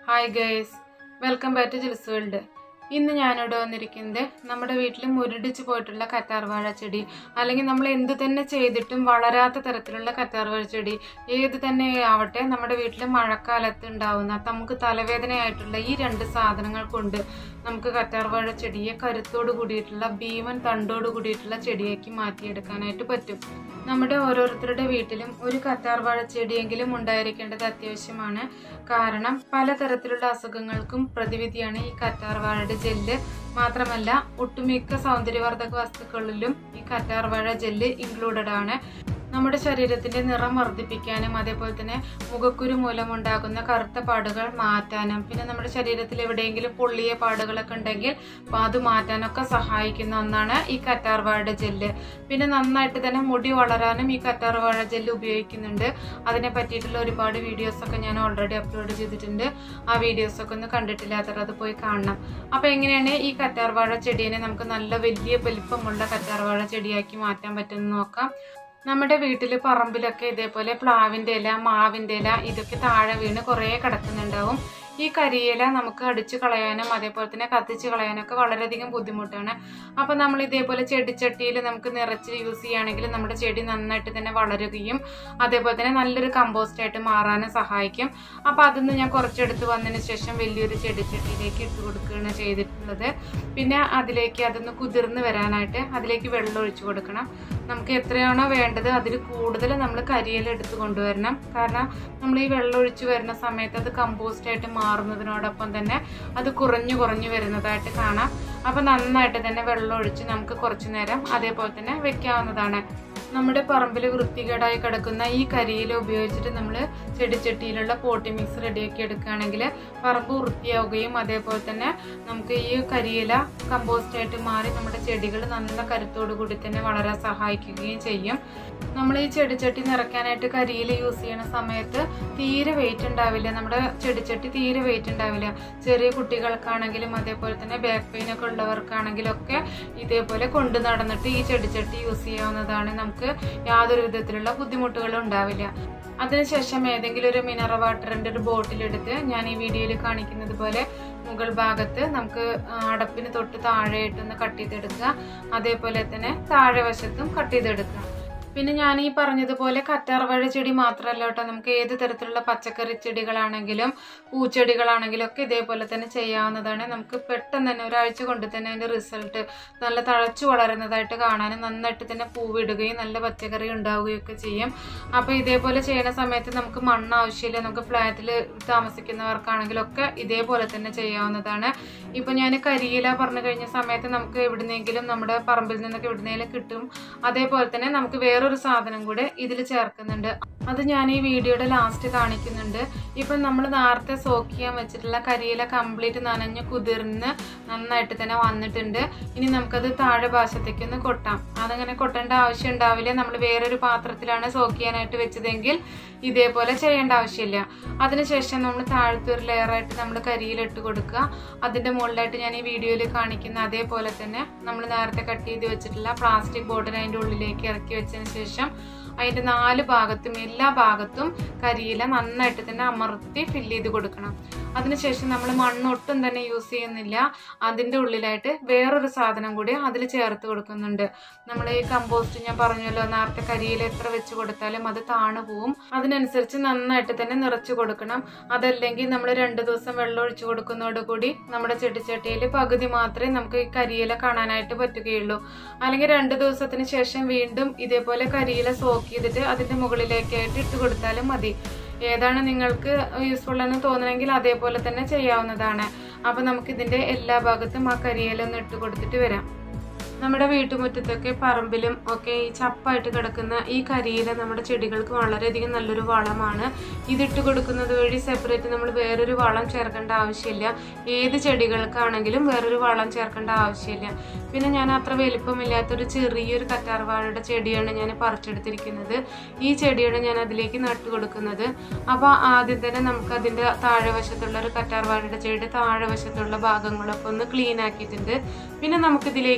hi guys welcome back to Jil's world ഇന്ന് ഞാനിവിടെ വന്നിരിക്കുന്നത് നമ്മുടെ വീട്ടിൽ മുരടിച്ച് പോയിട്ടുള്ള കറ്റാർവാഴ ചെടി അല്ലെങ്കിൽ നമ്മൾ എന്ത് തന്നെ ചെയ്തിട്ടും വളരാത്ത തരത്തിലുള്ള കറ്റാർവാഴ ചെടി ഏത് തന്നെ ആവട്ടെ നമ്മുടെ വീട്ടിൽ മഴക്കാലത്ത് ഉണ്ടാവുന്ന നമുക്ക് തലവേദനയായിട്ടുള്ള ഈ രണ്ട് സാധനങ്ങൾ കൊണ്ട് നമുക്ക് കറ്റാർവാഴ ചെടിയെ കരുത്തോട് കൂടിയിട്ടുള്ള ഭീമൻ തണ്ടോട് കൂടിയിട്ടുള്ള ചെടിയാക്കി മാറ്റിയെടുക്കാനായിട്ട് പറ്റും നമ്മുടെ ഓരോരുത്തരുടെ വീട്ടിലും ഒരു കറ്റാർവാഴ ചെടിയെങ്കിലും ഉണ്ടായിരിക്കേണ്ടത് അത്യാവശ്യമാണ് കാരണം പലതരത്തിലുള്ള അസുഖങ്ങൾക്കും പ്രതിവിധിയാണ് ഈ കറ്റാർവാഴയുടെ ജെല്ല് മാത്രമല്ല ഒട്ടുമിക്ക സൗന്ദര്യവർദ്ധക വസ്തുക്കളിലും ഈ കറ്റാർവാഴ ജെല്ല് ഇൻക്ലൂഡഡ് ആണ് നമ്മുടെ ശരീരത്തിന്റെ നിറം വർദ്ധിപ്പിക്കാനും അതേപോലെ തന്നെ മുഖക്കുരു മൂലമുണ്ടാകുന്ന കറുത്ത പാടുകൾ മാറ്റാനും പിന്നെ നമ്മുടെ ശരീരത്തിൽ എവിടെയെങ്കിലും പൊള്ളിയ പാടുകളൊക്കെ ഉണ്ടെങ്കിൽ അപ്പോൾ അത് മാറ്റാനൊക്കെ സഹായിക്കുന്ന ഒന്നാണ് ഈ കറ്റാർവാഴ ജെല്ല് പിന്നെ നന്നായിട്ട് തന്നെ മുടി വളരാനും ഈ കറ്റാർവാഴ ജെല്ല് ഉപയോഗിക്കുന്നുണ്ട് അതിനെ പറ്റിയിട്ടുള്ള ഒരുപാട് വീഡിയോസ് ഒക്കെ ഞാൻ ഓൾറെഡി അപ്ലോഡ് ചെയ്തിട്ടുണ്ട് ആ വീഡിയോസ് ഒക്കെ ഒന്ന് കണ്ടിട്ടില്ലാത്തവർ അത് പോയി കാണണം അപ്പോൾ എങ്ങനെയാണ് ഈ കറ്റാർവാഴ ചെടീനെ നമുക്ക് നല്ല വലിയ വലിപ്പമുള്ള കറ്റാർവാഴ ചെടിയാക്കി മാറ്റാൻ പറ്റുമെന്ന് നോക്കാം നമ്മുടെ വീട്ടിൽ പറമ്പിലൊക്കെ ഇതേപോലെ പ്ലാവിൻ്റെ ഇല മാവിൻ്റെ ഇല ഇതൊക്കെ താഴെ വീണ് കുറേ കിടക്കുന്നുണ്ടാവും ഈ കരിയില നമുക്ക് അടിച്ചു കളയാനും അതേപോലെ തന്നെ കത്തിച്ച് കളയാനൊക്കെ വളരെയധികം ബുദ്ധിമുട്ടാണ് അപ്പോൾ നമ്മൾ ഇതേപോലെ ചെടിച്ചട്ടിയിൽ നമുക്ക് നിറച്ച് യൂസ് ചെയ്യുകയാണെങ്കിൽ നമ്മുടെ ചെടി നന്നായിട്ട് തന്നെ വളരുകയും അതേപോലെ തന്നെ നല്ലൊരു കമ്പോസ്റ്റ് ആയിട്ട് മാറാനും സഹായിക്കും അപ്പോൾ അതിന്ന് ഞാൻ കുറച്ചെടുത്ത് വന്നതിന് ശേഷം വലിയൊരു ചെടിച്ചട്ടിയിലേക്ക് ഇട്ട് കൊടുക്കുകയാണ് ചെയ്തിട്ടുള്ളത് പിന്നെ അതിലേക്ക് അതൊന്ന് കുതിർന്ന് വരാനായിട്ട് അതിലേക്ക് വെള്ളം ഒഴിച്ചു കൊടുക്കണം നമുക്ക് എത്രയാണോ വേണ്ടത് അതിൽ കൂടുതൽ നമ്മൾ കരിയില എടുത്ത് കൊണ്ടുവരണം കാരണം നമ്മൾ ഈ വെള്ളം ഒഴിച്ചു വരുന്ന സമയത്ത് അത് കമ്പോസ്റ്റ് ആയിട്ട് മാറുന്നതിനോടൊപ്പം തന്നെ അത് കുറഞ്ഞു കുറഞ്ഞു വരുന്നതായിട്ട് കാണാം അപ്പം നന്നായിട്ട് തന്നെ വെള്ളം ഒഴിച്ച് നമുക്ക് കുറച്ചു നേരം അതേപോലെ തന്നെ വെക്കാവുന്നതാണ് നമ്മുടെ പറമ്പിൽ വൃത്തികേടായി കിടക്കുന്ന ഈ കരിയില ഉപയോഗിച്ചിട്ട് നമ്മൾ ചെടിച്ചട്ടിയിലുള്ള പോട്ടി മിക്സ് റെഡിയാക്കി എടുക്കുകയാണെങ്കിൽ പറമ്പ് വൃത്തിയാവുകയും അതേപോലെ തന്നെ നമുക്ക് ഈ കരിയില കമ്പോസ്റ്റ് ആയിട്ട് മാറി നമ്മുടെ ചെടികൾ നല്ല കരുത്തോടു കൂടി തന്നെ വളരാൻ സഹായിക്കുകയും ചെയ്യും നമ്മൾ ഈ ചെടിച്ചട്ടി നിറയ്ക്കാനായിട്ട് കരിയില യൂസ് ചെയ്യുന്ന സമയത്ത് തീരെ വെയിറ്റ് ഉണ്ടാവില്ല നമ്മുടെ ചെടിച്ചട്ടി തീരെ വെയിറ്റ് ഉണ്ടാവില്ല ചെറിയ കുട്ടികൾക്കാണെങ്കിലും അതേപോലെ തന്നെ ബാക്ക് പെയിൻ ഒക്കെ ഉള്ളവർക്കാണെങ്കിലും ഒക്കെ ഇതേപോലെ കൊണ്ടു നടന്നിട്ട് ഈ ചെടിച്ചട്ടി യൂസ് ചെയ്യാവുന്നതാണ് നമുക്ക് യാതൊരു വിധത്തിലുള്ള ബുദ്ധിമുട്ടുകളും ഉണ്ടാവില്ല അതിനുശേഷം ഏതെങ്കിലും ഒരു മിനറൽ വാട്ടറിൻ്റെ ഒരു ബോട്ടിലെടുത്ത് ഞാൻ ഈ വീഡിയോയിൽ കാണിക്കുന്നത് പോലെ മുകൾ ഭാഗത്ത് നമുക്ക് അടപ്പിന് തൊട്ട് താഴെയായിട്ടൊന്ന് കട്ട് ചെയ്തെടുക്കുക അതേപോലെ തന്നെ താഴെ വശത്തും കട്ട് ചെയ്തെടുക്കുക പിന്നെ ഞാൻ ഈ പറഞ്ഞതുപോലെ കറ്റാർവാഴ ചെടി മാത്രമല്ല കേട്ടോ നമുക്ക് ഏത് തരത്തിലുള്ള പച്ചക്കറി ചെടികളാണെങ്കിലും പൂച്ചെടികളാണെങ്കിലും ഒക്കെ ഇതേപോലെ തന്നെ ചെയ്യാവുന്നതാണ് നമുക്ക് പെട്ടെന്ന് തന്നെ ഒരാഴ്ച കൊണ്ട് തന്നെ അതിൻ്റെ റിസൾട്ട് നല്ല തഴച്ചു വളരുന്നതായിട്ട് കാണാനും നന്നായിട്ട് തന്നെ പൂവിടുകയും നല്ല പച്ചക്കറി ഉണ്ടാവുകയും ഒക്കെ ചെയ്യും അപ്പോൾ ഇതേപോലെ ചെയ്യുന്ന സമയത്ത് നമുക്ക് മണ്ണ് ആവശ്യമില്ല നമുക്ക് ഫ്ലാറ്റിൽ താമസിക്കുന്നവർക്കാണെങ്കിലും ഒക്കെ ഇതേപോലെ തന്നെ ചെയ്യാവുന്നതാണ് ഇപ്പോൾ ഞാൻ കരിയില പറഞ്ഞു കഴിഞ്ഞ സമയത്ത് നമുക്ക് എവിടുന്നെങ്കിലും നമ്മുടെ പറമ്പിൽ നിന്നൊക്കെ എവിടുന്നെങ്കിലും കിട്ടും അതേപോലെ തന്നെ നമുക്ക് വേറൊരു സാധനം കൂടെ ഇതിൽ ചേർക്കുന്നുണ്ട് അത് ഞാൻ ഈ വീഡിയോയുടെ ലാസ്റ്റ് കാണിക്കുന്നുണ്ട് ഇപ്പം നമ്മൾ നേരത്തെ സോക്ക് ചെയ്യാൻ വെച്ചിട്ടുള്ള കരിയില കംപ്ലീറ്റ് നനഞ്ഞ് കുതിർന്ന് നന്നായിട്ട് തന്നെ വന്നിട്ടുണ്ട് ഇനി നമുക്കത് താഴെ ഭാഷത്തേക്ക് ഒന്ന് കൊട്ടാം അതങ്ങനെ കൊട്ടേണ്ട ആവശ്യം ഉണ്ടാവില്ല നമ്മൾ വേറൊരു പാത്രത്തിലാണ് സോക്ക് ചെയ്യാനായിട്ട് വെച്ചതെങ്കിൽ ഇതേപോലെ ചെയ്യേണ്ട ആവശ്യമില്ല അതിനുശേഷം നമ്മൾ താഴത്തെ ഒരു ലെയറായിട്ട് നമ്മൾ കരിയിലിട്ട് കൊടുക്കുക അതിൻ്റെ മുകളിലായിട്ട് ഞാൻ ഈ വീഡിയോയിൽ കാണിക്കുന്ന അതേപോലെ തന്നെ നമ്മൾ നേരത്തെ കട്ട് ചെയ്ത് വെച്ചിട്ടുള്ള പ്ലാസ്റ്റിക് ബോട്ടിൽ അതിൻ്റെ ഉള്ളിലേക്ക് ഇറക്കി വെച്ചതിന് ശേഷം അതിൻ്റെ നാല് ഭാഗത്തും എല്ലാ ഭാഗത്തും കരിയില നന്നായിട്ട് തന്നെ അമർത്തി ഫില്ല് ചെയ്ത് കൊടുക്കണം അതിനുശേഷം നമ്മൾ മണ്ണ് ഒട്ടും തന്നെ യൂസ് ചെയ്യുന്നില്ല അതിൻ്റെ ഉള്ളിലായിട്ട് വേറൊരു സാധനം കൂടി അതിൽ ചേർത്ത് കൊടുക്കുന്നുണ്ട് നമ്മൾ ഈ കമ്പോസ്റ്റ് ഞാൻ പറഞ്ഞല്ലോ നേരത്തെ കരിയില എത്ര വെച്ച് കൊടുത്താലും അത് താണു പോവും അതിനനുസരിച്ച് നന്നായിട്ട് തന്നെ നിറച്ച് കൊടുക്കണം അതല്ലെങ്കിൽ നമ്മൾ രണ്ട് ദിവസം വെള്ളം ഒഴിച്ചു കൊടുക്കുന്നതോടുകൂടി നമ്മുടെ ചെടിച്ചട്ടിയിൽ പകുതി മാത്രമേ നമുക്ക് ഈ കരിയില കാണാനായിട്ട് പറ്റുകയുള്ളൂ അല്ലെങ്കിൽ രണ്ട് ദിവസത്തിന് ശേഷം വീണ്ടും ഇതേപോലെ കരിയില സോക്ക് ചെയ്തിട്ട് അതിൻ്റെ മുകളിലേക്കായിട്ട് ഇട്ട് കൊടുത്താലും മതി ഏതാണ് നിങ്ങൾക്ക് യൂസ്ഫുൾ എന്ന് തോന്നുന്നെങ്കിൽ അതേപോലെ തന്നെ ചെയ്യാവുന്നതാണ് അപ്പോൾ നമുക്ക് ഇതിൻ്റെ എല്ലാ ഭാഗത്തും ആ കരിയിലൊന്ന് ഇട്ട് കൊടുത്തിട്ട് വരാം നമ്മുടെ വീട്ടുമുറ്റത്തൊക്കെ പറമ്പിലും ഒക്കെ ഈ ചപ്പായിട്ട് കിടക്കുന്ന ഈ കരിയില നമ്മുടെ ചെടികൾക്ക് വളരെയധികം നല്ലൊരു വളമാണ് ഇതിട്ട് കൊടുക്കുന്നത് വഴി സെപ്പറേറ്റ് നമ്മൾ വേറൊരു വളം ചേർക്കേണ്ട ആവശ്യമില്ല ഏത് ചെടികൾക്കാണെങ്കിലും വേറൊരു വളം ചേർക്കേണ്ട ആവശ്യമില്ല പിന്നെ ഞാൻ അത്ര വലിപ്പമില്ലാത്തൊരു ചെറിയൊരു കറ്റാർവാഴയുടെ ചെടിയാണ് ഞാൻ പറിച്ചെടുത്തിരിക്കുന്നത് ഈ ചെടിയാണ് ഞാൻ അതിലേക്ക് നട്ടു കൊടുക്കുന്നത് അപ്പോൾ ആദ്യം തന്നെ നമുക്ക് അതിൻ്റെ താഴെ വശത്തുള്ള ഒരു കറ്റാർവാഴയുടെ ചെടിയുടെ താഴെ വശത്തുള്ള ഭാഗങ്ങളൊക്കെ ഒന്ന് ക്ലീൻ ആക്കിയിട്ടുണ്ട് പിന്നെ നമുക്കിതിലേക്ക് വേണ്ടത്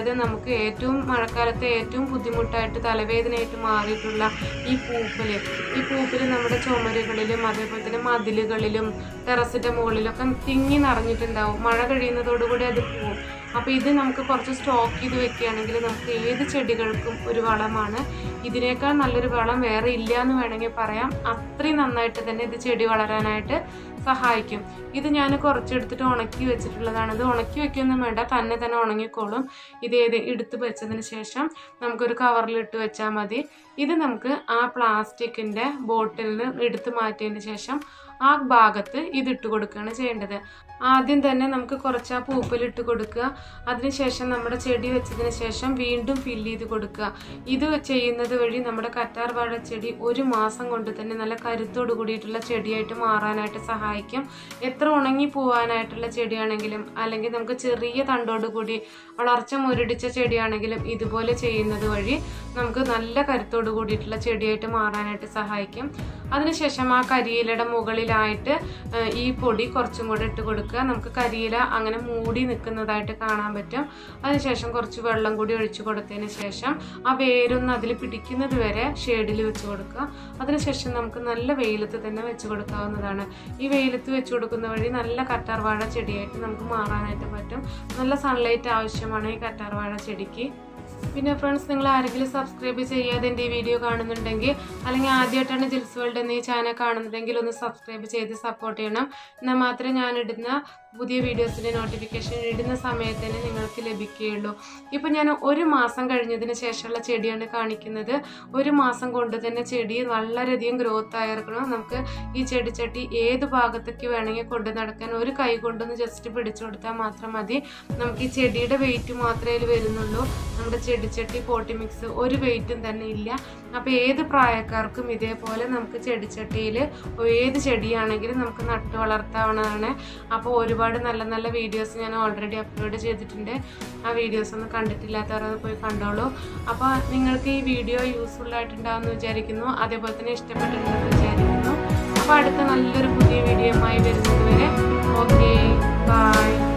അതായത് നമുക്ക് ഏറ്റവും മഴക്കാലത്തെ ഏറ്റവും ബുദ്ധിമുട്ടായിട്ട് തലവേദനയായിട്ട് മാറിയിട്ടുള്ള ഈ പൂപ്പല് ഈ പൂപ്പല് നമ്മുടെ ചുമരുകളിലും അതേപോലെ തന്നെ മതിലുകളിലും ടെറസിൻ്റെ മുകളിലൊക്കെ തിങ്ങി നിറഞ്ഞിട്ടുണ്ടാവും മഴ കഴിയുന്നതോടുകൂടി അത് പോവും അപ്പോൾ ഇത് നമുക്ക് കുറച്ച് സ്റ്റോക്ക് ചെയ്ത് വെക്കുകയാണെങ്കിൽ നമുക്ക് ഏത് ചെടികൾക്കും ഒരു വളമാണ് ഇതിനേക്കാൾ നല്ലൊരു വളം വേറെ ഇല്ല എന്ന് വേണമെങ്കിൽ പറയാം അത്രയും നന്നായിട്ട് തന്നെ ഇത് ചെടി വളരാനായിട്ട് സഹായിക്കും ഇത് ഞാൻ കുറച്ചെടുത്തിട്ട് ഉണക്കി വെച്ചിട്ടുള്ളതാണ് ഇത് ഉണക്കി വെക്കൊന്നും വേണ്ട തന്നെ തന്നെ ഉണങ്ങിക്കോളും ഇത് ഏത് എടുത്ത് വെച്ചതിന് ശേഷം നമുക്കൊരു കവറിലിട്ട് വെച്ചാൽ മതി ഇത് നമുക്ക് ആ പ്ലാസ്റ്റിക്കിൻ്റെ ബോട്ടിലിൽ എടുത്ത് മാറ്റിയതിന് ശേഷം ആ ഭാഗത്ത് ഇതിട്ട് കൊടുക്കുകയാണ് ചെയ്യേണ്ടത് ആദ്യം തന്നെ നമുക്ക് കുറച്ച് ആ പൂപ്പലിട്ട് കൊടുക്കുക അതിനുശേഷം നമ്മുടെ ചെടി വെച്ചതിന് ശേഷം വീണ്ടും ഫില്ല് ചെയ്ത് കൊടുക്കുക ഇത് ചെയ്യുന്നത് വഴി നമ്മുടെ കറ്റാർ വാഴ ചെടി ഒരു മാസം കൊണ്ട് തന്നെ നല്ല കരുത്തോട് കൂടിയിട്ടുള്ള ചെടിയായിട്ട് മാറാനായിട്ട് സഹായിക്കും എത്ര ഉണങ്ങി പോവാനായിട്ടുള്ള ചെടിയാണെങ്കിലും അല്ലെങ്കിൽ നമുക്ക് ചെറിയ തണ്ടോട് കൂടി വളർച്ച മുരടിച്ച ചെടിയാണെങ്കിലും ഇതുപോലെ ചെയ്യുന്നത് വഴി നമുക്ക് നല്ല കരുത്തോട് കൂടിയിട്ടുള്ള ചെടിയായിട്ട് മാറാനായിട്ട് സഹായിക്കും അതിനുശേഷം ആ കരിയിലയുടെ മുകളിലായിട്ട് ഏഹ്, ഈ പൊടി കുറച്ചും കൂടെ ഇട്ട് കൊടുക്കുക നമുക്ക് കരിയില അങ്ങനെ മൂടി നിൽക്കുന്നതായിട്ട് കാണാൻ പറ്റും അതിനുശേഷം കുറച്ച് വെള്ളം കൂടി ഒഴിച്ചു കൊടുത്തതിന് ശേഷം ആ വേരൊന്ന് അതിൽ പിടിക്കുന്നത് വരെ ഷെയ്ഡിൽ വെച്ച് കൊടുക്കുക അതിനുശേഷം നമുക്ക് നല്ല വെയിലത്ത് തന്നെ വെച്ച് കൊടുക്കാവുന്നതാണ് ഈ വെയിലത്ത് വെച്ച് കൊടുക്കുന്ന വഴി നല്ല കറ്റാർവാഴ ചെടിയായിട്ട് നമുക്ക് മാറാനായിട്ട് പറ്റും നല്ല സൺലൈറ്റ് ആവശ്യമാണ് ഈ കറ്റാർവാഴ ചെടിക്ക് പിന്നെ ഫ്രണ്ട്സ് നിങ്ങൾ ആരെങ്കിലും സബ്സ്ക്രൈബ് ചെയ്യാതെ എൻ്റെ ഈ വീഡിയോ കാണുന്നുണ്ടെങ്കിൽ അല്ലെങ്കിൽ ആദ്യമായിട്ടാണ് ജിൽസ് വേൾഡ് എന്ന ഈ ചാനൽ കാണുന്നതെങ്കിൽ ഒന്ന് സബ്സ്ക്രൈബ് ചെയ്ത് സപ്പോർട്ട് ചെയ്യണം എന്നാൽ മാത്രമേ ഞാൻ ഇടുന്ന പുതിയ വീഡിയോസിൻ്റെ നോട്ടിഫിക്കേഷൻ ഇടുന്ന സമയത്ത് തന്നെ നിങ്ങൾക്ക് ലഭിക്കുകയുള്ളൂ ഇപ്പം ഞാൻ ഒരു മാസം കഴിഞ്ഞതിന് ശേഷമുള്ള ചെടിയാണ് കാണിക്കുന്നത് ഒരു മാസം കൊണ്ട് തന്നെ ചെടി വളരെയധികം ഗ്രോത്ത് ആയിരിക്കണം നമുക്ക് ഈ ചെടിച്ചട്ടി ഏത് ഭാഗത്തേക്ക് വേണമെങ്കിൽ കൊണ്ട് നടക്കാൻ ഒരു കൈ കൊണ്ടൊന്ന് ജസ്റ്റ് പിടിച്ചു കൊടുത്താൽ മാത്രം മതി നമുക്ക് ഈ ചെടിയുടെ വെയിറ്റ് മാത്രമേ ഇതിൽ വരുന്നുള്ളൂ നമ്മുടെ ചെടിച്ചട്ടി പോട്ടി മിക്സ് ഒരു വെയിറ്റും തന്നെ ഇല്ല അപ്പോൾ ഏത് പ്രായക്കാർക്കും ഇതേപോലെ നമുക്ക് ചെടിച്ചട്ടിയിൽ ഏത് ചെടിയാണെങ്കിലും നമുക്ക് നട്ടു വളർത്താവുന്നതാണ് അപ്പോൾ ഒരുപാട് നല്ല നല്ല വീഡിയോസ് ഞാൻ ഓൾറെഡി അപ്ലോഡ് ചെയ്തിട്ടുണ്ട് ആ വീഡിയോസ് ഒന്നും കണ്ടിട്ടില്ലാത്തവർ അത് പോയി കണ്ടോളൂ അപ്പോൾ നിങ്ങൾക്ക് ഈ വീഡിയോ യൂസ്ഫുൾ ആയിട്ടുണ്ടാവുമെന്ന് വിചാരിക്കുന്നു അതേപോലെ തന്നെ ഇഷ്ടപ്പെട്ടിട്ടുണ്ടെന്ന് വിചാരിക്കുന്നു അപ്പോൾ അടുത്ത നല്ലൊരു പുതിയ വീഡിയോയുമായി വരുന്നത് വരെ ഓക്കെ ബൈ